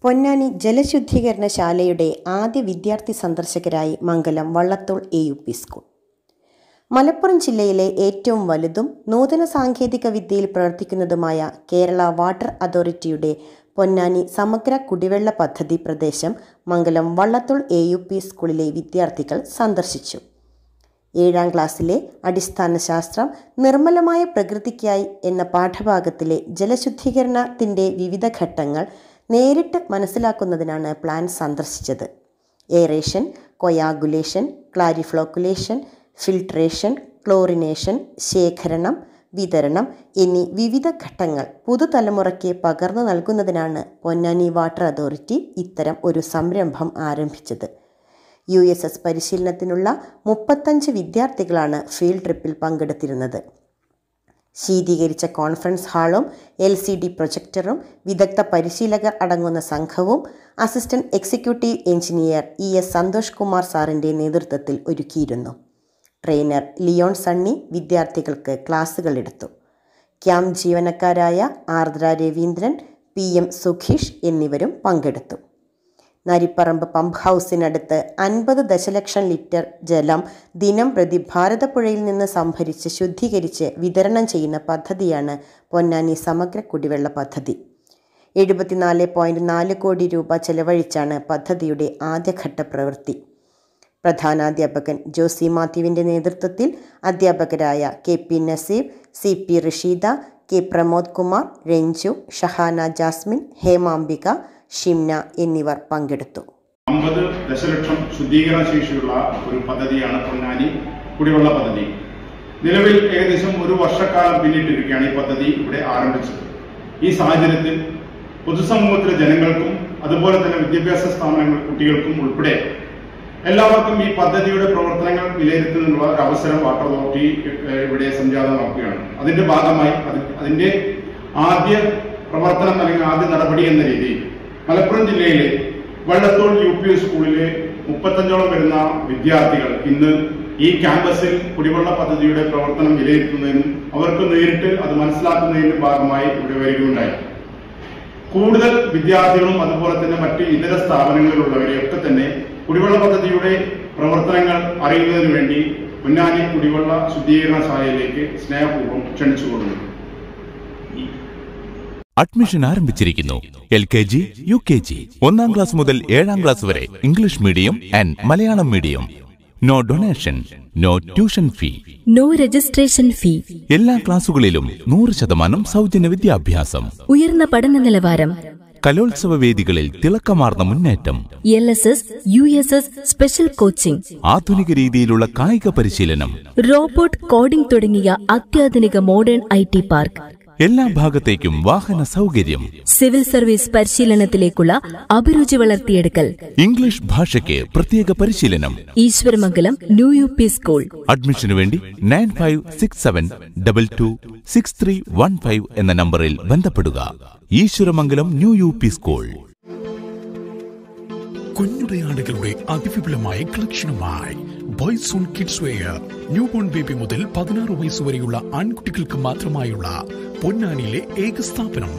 പൊന്നാനി ജലശുദ്ധീകരണശാലയുടെ ആദ്യ വിദ്യാർത്ഥി സന്ദർശകരായി Mangalam Vallathol A U P school Malappuram ജില്ലയിലെ ഏറ്റവും വലുതും നൂതന സാങ്കേതിക വിദ്യയിൽ പ്രവർത്തിക്കുന്നതുമായ കേരള വാട്ടർ അതോറിറ്റിയുടെ പൊന്നാനി സമഗ്ര കുടിവെള്ള പദ്ധതി പ്രദേശം Mangalam Vallathol A U P സ്കൂളിലെ വിദ്യാർത്ഥികൾ സന്ദർശിച്ചു ഏഴാം ക്ലാസ്സിലെ അടിസ്ഥാന ശാസ്ത്രം നിർമ്മലമായ പ്രകൃതിക്കായി എന്ന പാഠഭാഗത്തിലെ ജലശുദ്ധീകരണത്തിൻ്റെ വിവിധ ഘട്ടങ്ങൾ നേരിട്ട് മനസ്സിലാക്കുന്നതിനാണ് പ്ലാൻ സന്ദർശിച്ചത് aeration coagulation clariflocculation filtration chlorination ശേഖരണം വിതരണം എന്നീ വിവിധ ഘട്ടങ്ങൾ പുതുതലമുറയ്ക്ക് പകർന്നു നൽകുന്നതിനാണ് പൊന്നാനി വാട്ടർ അതോറിറ്റി ഇത്തരം ഒരു സംരംഭം ആരംഭിച്ചത് യു എസ് എസ് പരിശീലനത്തിനുള്ള മുപ്പത്തഞ്ച് വിദ്യാർത്ഥികളാണ് ഫീൽഡ് ട്രിപ്പിൽ പങ്കെടുത്തിരുന്നത് ശീതീകരിച്ച കോൺഫറൻസ് ഹാളും എൽ സി ഡി പ്രൊജക്ടറും വിദഗ്ധ പരിശീലകർ അടങ്ങുന്ന സംഘവും assistant executive engineer E S Santhosh Kumar സാറിൻ്റെ നേതൃത്വത്തിൽ ഒരുക്കിയിരുന്നു ട്രെയിനർ ലിയോൺ സണ്ണി വിദ്യാർത്ഥികൾക്ക് ക്ലാസുകൾ എടുത്തു ക്യാമ്പ് ജീവനക്കാരായ ആർദ്ര രവീന്ദ്രൻ പി എം സുഖീഷ് എന്നിവരും പങ്കെടുത്തു നരിപ്പറമ്പ് പമ്പ് ഹൗസിനടുത്ത് അൻപത് ദശലക്ഷം ലിറ്റർ ജലം ദിനം പ്രതി ഭാരതപ്പുഴയിൽ നിന്ന് സംഭരിച്ച് ശുദ്ധീകരിച്ച് വിതരണം ചെയ്യുന്ന പദ്ധതിയാണ് പൊന്നാനി സമഗ്ര കുടിവെള്ള പദ്ധതി എഴുപത്തിനാല് പോയിൻറ്റ് നാല് കോടി രൂപ ചെലവഴിച്ചാണ് പദ്ധതിയുടെ ആദ്യഘട്ട പ്രവൃത്തി പ്രധാനാധ്യാപകൻ ജോസി മാത്യുവിൻ്റെ നേതൃത്വത്തിൽ അധ്യാപകരായ K P Naseer C P Risheeda K Pramod Kumar Ranju Shahana Jasmine Hemambika Shimna എന്നിവർ പങ്കെടുത്തു അമ്പത് ദശലക്ഷം ശുദ്ധീകരണ ശേഷിയുള്ള ഒരു പദ്ധതിയാണ് പൊന്നാനി കുടിവെള്ള പദ്ധതി നിലവിൽ ഏകദേശം ഒരു വർഷക്കാലം പിന്നിട്ടിരിക്കുകയാണ് ഈ പദ്ധതി ഇവിടെ ആരംഭിച്ചത് ഈ സാഹചര്യത്തിൽ പൊതുസമൂഹത്തിലെ ജനങ്ങൾക്കും അതുപോലെ തന്നെ വിദ്യാഭ്യാസ സ്ഥാപനങ്ങൾ കുട്ടികൾക്കും ഉൾപ്പെടെ എല്ലാവർക്കും ഈ പദ്ധതിയുടെ പ്രവർത്തനങ്ങൾ വിലയിരുത്തുന്നതിനുള്ള ഒരു അവസരം വാട്ടർ അതോറിറ്റി ഏഹ്, ഇവിടെ സംജാതമാക്കുകയാണ് അതിന്റെ ഭാഗമായി അത് അതിന്റെ ആദ്യ പ്രവർത്തനം അല്ലെങ്കിൽ ആദ്യ നടപടി എന്ന രീതിയിൽ മലപ്പുറം ജില്ലയിലെ വള്ളത്തോൾ യു പി സ്കൂളിലെ മുപ്പത്തഞ്ചോളം വരുന്ന വിദ്യാർത്ഥികൾ ഇന്ന് ഈ ക്യാമ്പസിൽ കുടിവെള്ള പദ്ധതിയുടെ പ്രവർത്തനം വിലയിരുത്തുന്നതിനും അവർക്ക് നേരിട്ട് അത് മനസ്സിലാക്കുന്നതിന്റെ ഭാഗമായി ഇവിടെ വരികയുണ്ടായി കൂടുതൽ വിദ്യാർത്ഥികളും അതുപോലെ തന്നെ മറ്റ് ഇതര സ്ഥാപനങ്ങളിലുള്ളവരെയൊക്കെ തന്നെ കുടിവെള്ള പദ്ധതിയുടെ പ്രവർത്തനങ്ങൾ അറിയുന്നതിന് വേണ്ടി പൊന്നാനി കുടിവെള്ള ശുദ്ധീകരണശാലയിലേക്ക് സ്നേഹപൂർവ്വം ക്ഷണിച്ചുകൊള്ളുന്നു അഡ്മിഷൻ ആരംഭിച്ചിരിക്കുന്നു L K G U K G ഒന്നാം ക്ലാസ് മുതൽ ഏഴാം ക്ലാസ് വരെ English medium and Malayalam medium no donation no tuition fee no registration fee എല്ലാ ക്ലാസുകളിലും നൂറ് ശതമാനം സൗജന്യ വിദ്യാഭ്യാസം ഉയർന്ന പഠന നിലവാരം കലോത്സവ വേദികളിൽ തിളക്കമാർന്ന മുന്നേറ്റം L S S U S S special coaching ആധുനിക രീതിയിലുള്ള കായിക പരിശീലനം റോബോട്ട് കോഡിംഗ് തുടങ്ങിയ അത്യാധുനിക മോഡേൺ ഐ ടി പാർക്ക് എല്ലാ ഭാഗത്തേക്കും വാഹന സൗകര്യം സിവിൽ സർവീസ് പരിശീലനത്തിലേക്കുള്ള അഭിരുചി വളർത്തിയെടുക്കൽ ഇംഗ്ലീഷ് ഭാഷയ്ക്ക് പ്രത്യേക പരിശീലനം Eswaramangalam new U P school അഡ്മിഷനു വേണ്ടി nine five six seven double two six three one five എന്ന നമ്പറിൽ ബന്ധപ്പെടുക Eswaramangalam new U P school കുഞ്ഞുടെ ആടുകളുടെ അതിവിപുലമായ കളക്ഷനുമായി boys on kids wear new born baby മുതൽ പതിനാറ് വയസ്സ് വരെയുള്ള ആൺകുട്ടികൾക്ക് മാത്രമായുള്ള പൊന്നാനിയിലെ ഏക സ്ഥാപനം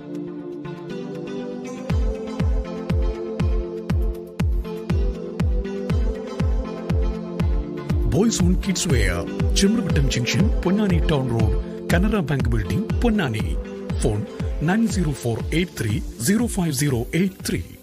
boys on kids wear Chembravattam junction Ponnani town road Canara bank building Ponnani phone nine zero four eight three zero five zero eight three